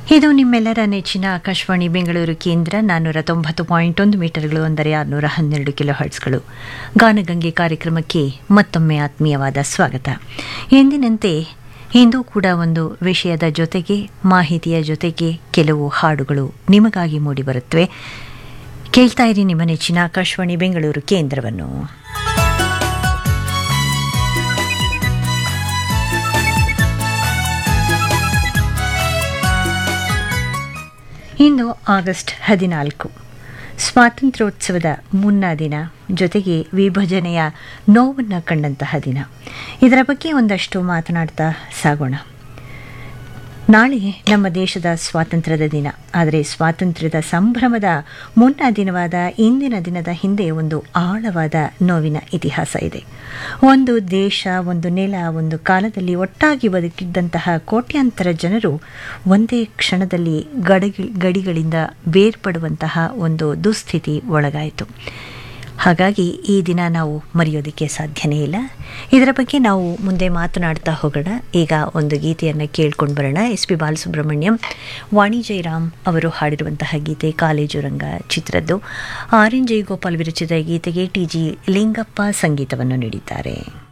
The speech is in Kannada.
ಇದು ನಿಮ್ಮೆಲ್ಲರ ನೆಚ್ಚಿನ ಆಕಾಶವಾಣಿ ಬೆಂಗಳೂರು ಕೇಂದ್ರ ನಾನ್ನೂರ ತೊಂಬತ್ತು ಪಾಯಿಂಟ್ ಒಂದು ಮೀಟರ್ಗಳು ಅಂದರೆ ಆರುನೂರ ಹನ್ನೆರಡು ಕಿಲೋ ಹರ್ಟ್ಸ್ಗಳು ಗಾನಗಂಗೆ ಕಾರ್ಯಕ್ರಮಕ್ಕೆ ಮತ್ತೊಮ್ಮೆ ಆತ್ಮೀಯವಾದ ಸ್ವಾಗತ ಎಂದಿನಂತೆ ಇಂದು ಕೂಡ ಒಂದು ವಿಷಯದ ಜೊತೆಗೆ ಮಾಹಿತಿಯ ಜೊತೆಗೆ ಕೆಲವು ಹಾಡುಗಳು ನಿಮಗಾಗಿ ಮೂಡಿಬರುತ್ತವೆ ಕೇಳ್ತಾ ಇರಿ ನಿಮ್ಮ ನೆಚ್ಚಿನ ಆಕಾಶವಾಣಿ ಬೆಂಗಳೂರು ಕೇಂದ್ರವನ್ನು ಇಂದು ಆಗಸ್ಟ್ ಹದಿನಾಲ್ಕು ಸ್ವಾತಂತ್ರ್ಯೋತ್ಸವದ ಮುನ್ನಾ ದಿನ ಜೊತೆಗೆ ವಿಭಜನೆಯ ನೋವನ್ನು ಕಂಡಂತಹ ದಿನ ಇದರ ಬಗ್ಗೆ ಒಂದಷ್ಟು ಮಾತನಾಡ್ತಾ ಸಾಗೋಣ ನಾಳೆ ನಮ್ಮ ದೇಶದ ಸ್ವಾತಂತ್ರ್ಯದ ದಿನ ಆದರೆ ಸ್ವಾತಂತ್ರ್ಯದ ಸಂಭ್ರಮದ ಮುನ್ನಾ ದಿನವಾದ ಇಂದಿನ ದಿನದ ಹಿಂದೆ ಒಂದು ಆಳವಾದ ನೋವಿನ ಇತಿಹಾಸ ಇದೆ ಒಂದು ದೇಶ ಒಂದು ನೆಲ ಒಂದು ಕಾಲದಲ್ಲಿ ಒಟ್ಟಾಗಿ ಬದುಕಿದ್ದಂತಹ ಕೋಟ್ಯಾಂತರ ಜನರು ಒಂದೇ ಕ್ಷಣದಲ್ಲಿ ಗಡಿ ಗಡಿಗಳಿಂದ ಬೇರ್ಪಡುವಂತಹ ಒಂದು ದುಸ್ಥಿತಿ ಒಳಗಾಯಿತು ಹಾಗಾಗಿ ಈ ದಿನ ನಾವು ಮರೆಯೋದಕ್ಕೆ ಸಾಧ್ಯನೇ ಇಲ್ಲ ಇದರ ಬಗ್ಗೆ ನಾವು ಮುಂದೆ ಮಾತನಾಡ್ತಾ ಹೋಗೋಣ ಈಗ ಒಂದು ಗೀತೆಯನ್ನು ಕೇಳ್ಕೊಂಡು ಬರೋಣ ಎಸ್ ಪಿ ಬಾಲಸುಬ್ರಹ್ಮಣ್ಯಂ ವಾಣಿ ಜಯರಾಮ್ ಅವರು ಹಾಡಿರುವಂತಹ ಗೀತೆ ಕಾಲೇಜು ರಂಗ ಚಿತ್ರದ್ದು ಆರ್ ಎನ್ ಜಯಗೋಪಾಲ್ ವಿರಚಿತ ಗೀತೆಗೆ ಟಿ ಜಿ ಲಿಂಗಪ್ಪ ಸಂಗೀತವನ್ನು ನೀಡಿದ್ದಾರೆ